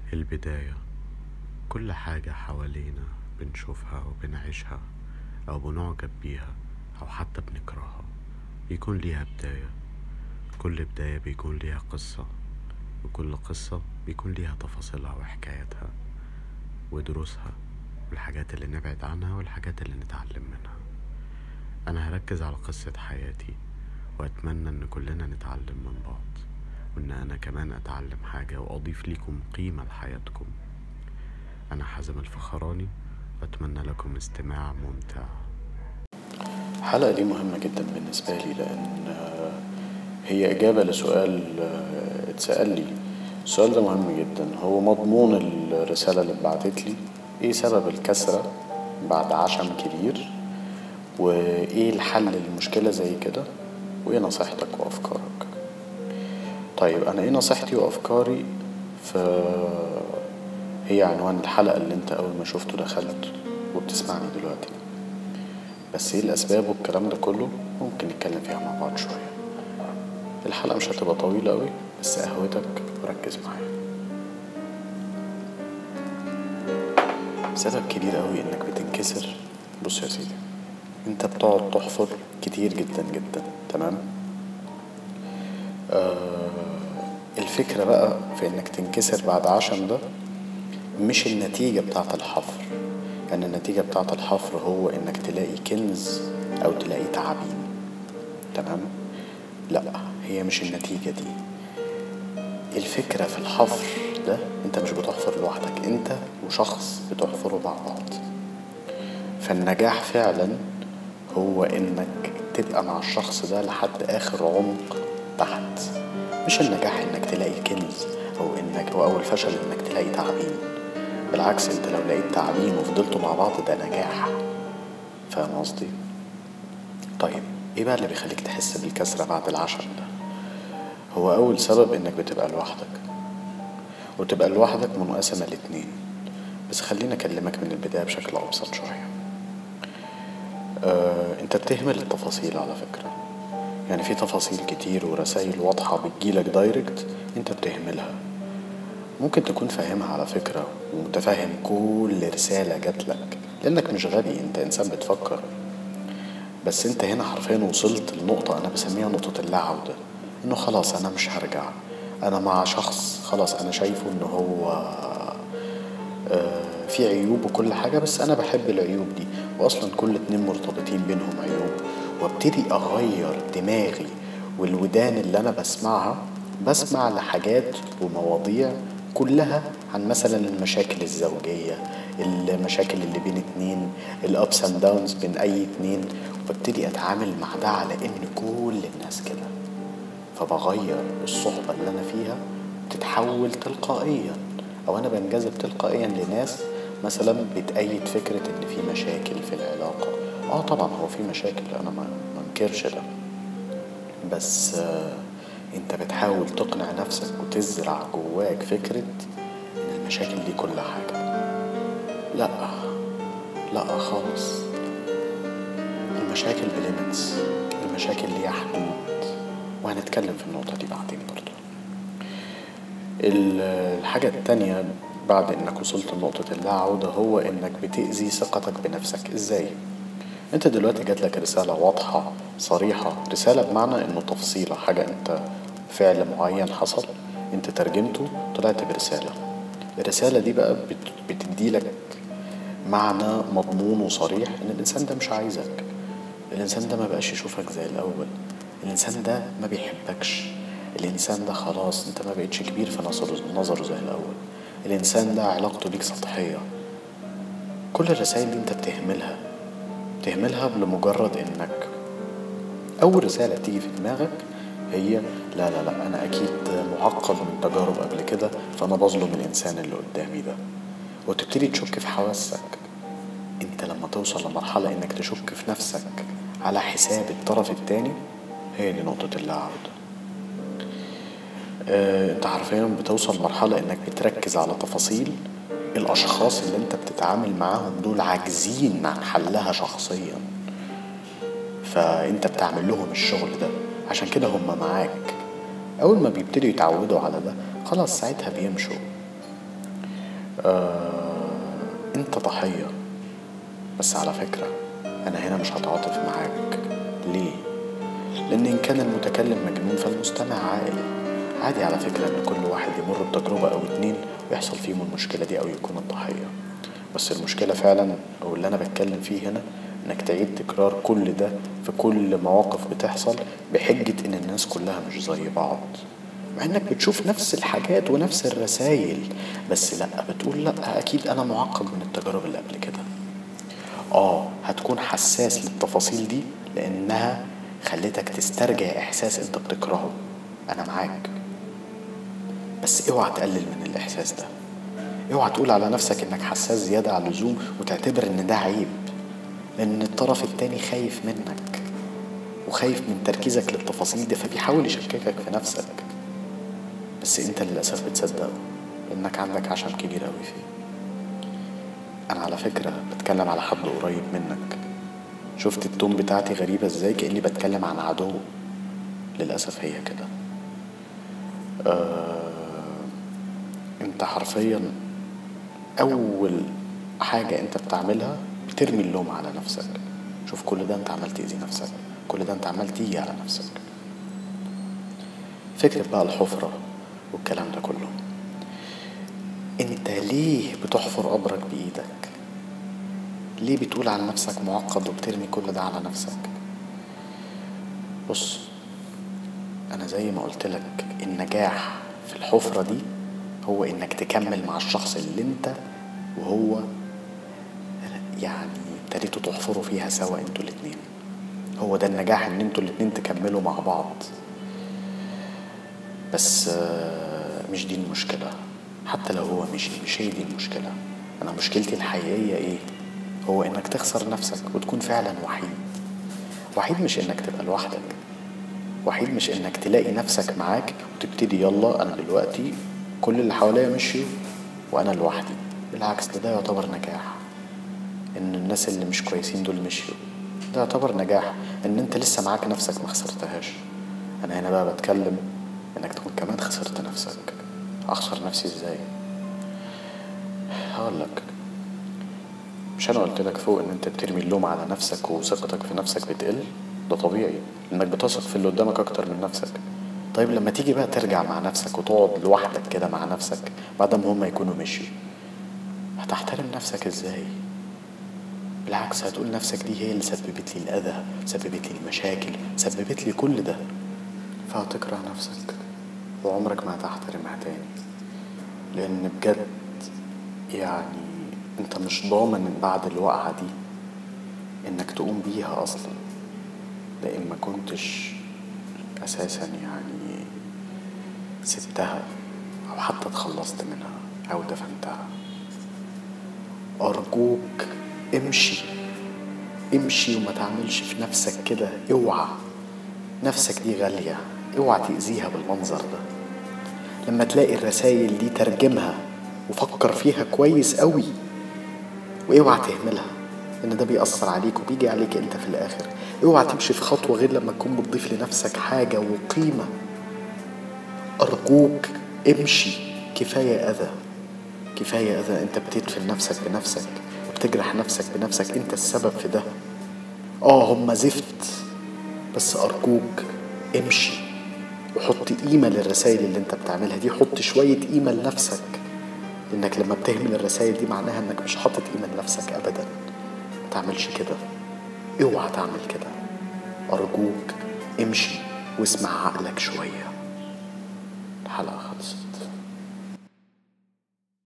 البداية كل حاجة حوالينا بنشوفها وبنعيشها أو بنعجب بيها أو حتى بنكرهها بيكون ليها بداية كل بداية بيكون ليها قصة وكل قصة بيكون ليها تفاصيلها وحكاياتها ودروسها والحاجات اللي نبعد عنها والحاجات اللي نتعلم منها أنا هركز على قصة حياتي وأتمنى إن كلنا نتعلم من بعض وإن أنا كمان أتعلم حاجة وأضيف ليكم قيمة لحياتكم أنا حازم الفخراني وأتمنى لكم استماع ممتع الحلقة دي مهمة جدا بالنسبة لي لأن هي إجابة لسؤال اتسأل لي السؤال ده مهم جدا هو مضمون الرسالة اللي اتبعتت لي ايه سبب الكسرة بعد عشم كبير وايه الحل للمشكلة زي كده وايه نصيحتك وافكارك طيب انا ايه نصيحتي وافكاري ف هي عنوان الحلقة اللي انت اول ما شفته دخلت وبتسمعني دلوقتي بس ايه الاسباب والكلام ده كله ممكن نتكلم فيها مع بعض شوية الحلقة مش هتبقى طويلة قوي بس قهوتك وركز معايا سبب كبير قوي انك بتنكسر بص يا سيدي انت بتقعد تحفر كتير جدا جدا تمام آه الفكرة بقى في انك تنكسر بعد عشم ده مش النتيجة بتاعة الحفر يعني النتيجة بتاعة الحفر هو انك تلاقي كنز او تلاقي تعابين تمام لا هي مش النتيجة دي الفكرة في الحفر ده انت مش بتحفر لوحدك انت وشخص بتحفروا مع بعض فالنجاح فعلا هو انك تبقى مع الشخص ده لحد اخر عمق تحت مش النجاح انك تلاقي كنز او انك او الفشل انك تلاقي تعابين بالعكس انت لو لقيت تعابين وفضلتوا مع بعض ده نجاح فاهم قصدي طيب ايه بقى اللي بيخليك تحس بالكسرة بعد العشم ده هو اول سبب انك بتبقى لوحدك وتبقى لوحدك منقسمة لاتنين بس خليني اكلمك من البداية بشكل ابسط شوية آه، انت بتهمل التفاصيل على فكرة يعني في تفاصيل كتير ورسائل واضحة بتجيلك دايركت انت بتهملها ممكن تكون فاهمها على فكرة ومتفاهم كل رسالة جاتلك لانك مش غبي انت انسان بتفكر بس انت هنا حرفيا وصلت لنقطة انا بسميها نقطة اللا عودة انه خلاص انا مش هرجع انا مع شخص خلاص انا شايفه ان هو آه، في عيوب وكل حاجة بس انا بحب العيوب دي واصلا كل اتنين مرتبطين بينهم عيوب وابتدي اغير دماغي والودان اللي انا بسمعها بسمع لحاجات ومواضيع كلها عن مثلا المشاكل الزوجية المشاكل اللي بين اتنين الابس اند داونز بين اي اتنين وببتدي اتعامل مع ده على ان كل الناس كده فبغير الصحبة اللي انا فيها تتحول تلقائيا او انا بنجذب تلقائيا لناس مثلا بتأيد فكرة ان في مشاكل في العلاقة اه طبعا هو في مشاكل انا ما منكرش ده بس آه انت بتحاول تقنع نفسك وتزرع جواك فكرة ان المشاكل دي كل حاجة لا لا خالص المشاكل بليمتس المشاكل ليها حدود وهنتكلم في النقطة دي بعدين برضو الحاجة التانية بعد انك وصلت لنقطة اللا عودة هو انك بتأذي ثقتك بنفسك ازاي انت دلوقتي جاتلك رسالة واضحة صريحة رسالة بمعنى انه تفصيلة حاجة انت فعل معين حصل انت ترجمته طلعت برسالة الرسالة دي بقى بتديلك معنى مضمون وصريح ان الانسان ده مش عايزك الانسان ده ما بقاش يشوفك زي الاول الانسان ده ما بيحبكش الانسان ده خلاص انت ما بقتش كبير في نظره نظره زي الاول الانسان ده علاقته بيك سطحيه كل الرسائل دي انت بتهملها بتهملها لمجرد انك اول رساله تيجي في دماغك هي لا لا لا انا اكيد معقد من تجارب قبل كده فانا بظلم الانسان اللي قدامي ده وتبتدي تشك في حواسك انت لما توصل لمرحله انك تشك في نفسك على حساب الطرف التاني هي دي نقطه اللا عوده آه، انت حرفيا بتوصل لمرحلة انك بتركز على تفاصيل الاشخاص اللي انت بتتعامل معاهم دول عاجزين عن حلها شخصيا فانت بتعمل لهم الشغل ده عشان كده هم معاك اول ما بيبتدوا يتعودوا على ده خلاص ساعتها بيمشوا آه انت ضحية بس على فكرة انا هنا مش هتعاطف معاك ليه لان ان كان المتكلم مجنون فالمستمع عاقل عادي على فكرة ان كل واحد يمر بتجربة او اتنين ويحصل فيهم المشكلة دي او يكون الضحية بس المشكلة فعلا او اللي انا بتكلم فيه هنا انك تعيد تكرار كل ده في كل مواقف بتحصل بحجة ان الناس كلها مش زي بعض مع انك بتشوف نفس الحاجات ونفس الرسائل بس لا بتقول لا اكيد انا معقد من التجارب اللي قبل كده اه هتكون حساس للتفاصيل دي لانها خلتك تسترجع احساس انت بتكرهه انا معاك بس اوعى تقلل من الاحساس ده اوعى تقول على نفسك انك حساس زيادة عن اللزوم وتعتبر ان ده عيب لان الطرف التاني خايف منك وخايف من تركيزك للتفاصيل دي فبيحاول يشككك في نفسك بس انت للاسف بتصدقه لانك عندك عشم كبير قوي فيه انا على فكرة بتكلم على حد قريب منك شفت التون بتاعتي غريبة ازاي كأني بتكلم عن عدو للأسف هي كده آه انت حرفيا اول حاجة انت بتعملها بترمي اللوم على نفسك شوف كل ده انت عمال تأذي نفسك كل ده انت عمال تيجي على نفسك فكرة بقى الحفرة والكلام ده كله انت ليه بتحفر قبرك بإيدك ليه بتقول عن نفسك معقد وبترمي كل ده على نفسك بص انا زي ما قلت لك النجاح في الحفرة دي هو انك تكمل مع الشخص اللي انت وهو يعني ابتديتوا تحفروا فيها سوا انتوا الاتنين هو ده النجاح ان انتوا الاتنين تكملوا مع بعض بس آه، مش دي المشكلة حتى لو هو مشي مش هي دي المشكلة أنا مشكلتي الحقيقية إيه؟ هو إنك تخسر نفسك وتكون فعلا وحيد وحيد مش إنك تبقى لوحدك وحيد مش إنك تلاقي نفسك معاك وتبتدي يلا أنا دلوقتي كل اللي حواليا مشيوا وأنا لوحدي بالعكس ده, ده يعتبر نجاح إن الناس اللي مش كويسين دول مشيوا ده يعتبر نجاح إن أنت لسه معاك نفسك ما خسرتهاش أنا هنا بقى بتكلم إنك تكون كمان خسرت نفسك أخسر نفسي إزاي؟ هقول لك مش أنا قلت لك فوق إن أنت بترمي اللوم على نفسك وثقتك في نفسك بتقل؟ ده طبيعي إنك بتثق في اللي قدامك أكتر من نفسك طيب لما تيجي بقى ترجع مع نفسك وتقعد لوحدك كده مع نفسك بعد ما هما يكونوا مشيوا هتحترم نفسك إزاي؟ بالعكس هتقول نفسك دي هي اللي سببت لي الأذى سببت لي المشاكل سببت لي كل ده فهتكره نفسك وعمرك ما هتحترمها تاني لأن بجد يعني انت مش ضامن إن بعد الوقعة دي انك تقوم بيها اصلا لان ما كنتش اساسا يعني سبتها او حتى اتخلصت منها او دفنتها ارجوك امشي امشي وما تعملش في نفسك كده اوعى نفسك دي غالية اوعى تأذيها بالمنظر ده لما تلاقي الرسايل دي ترجمها وفكر فيها كويس قوي واوعى تهملها لان ده بيأثر عليك وبيجي عليك انت في الاخر اوعى تمشي في خطوة غير لما تكون بتضيف لنفسك حاجة وقيمة ارجوك امشي كفاية اذى كفاية اذى انت بتدفن نفسك بنفسك وبتجرح نفسك بنفسك انت السبب في ده اه هما زفت بس ارجوك امشي وحط قيمة للرسائل اللي انت بتعملها دي حط شوية قيمة لنفسك لانك لما بتهمل الرسائل دي معناها انك مش حاطط قيمة لنفسك ابدا ما تعملش كده اوعى تعمل كده ارجوك امشي واسمع عقلك شوية الحلقة خلصت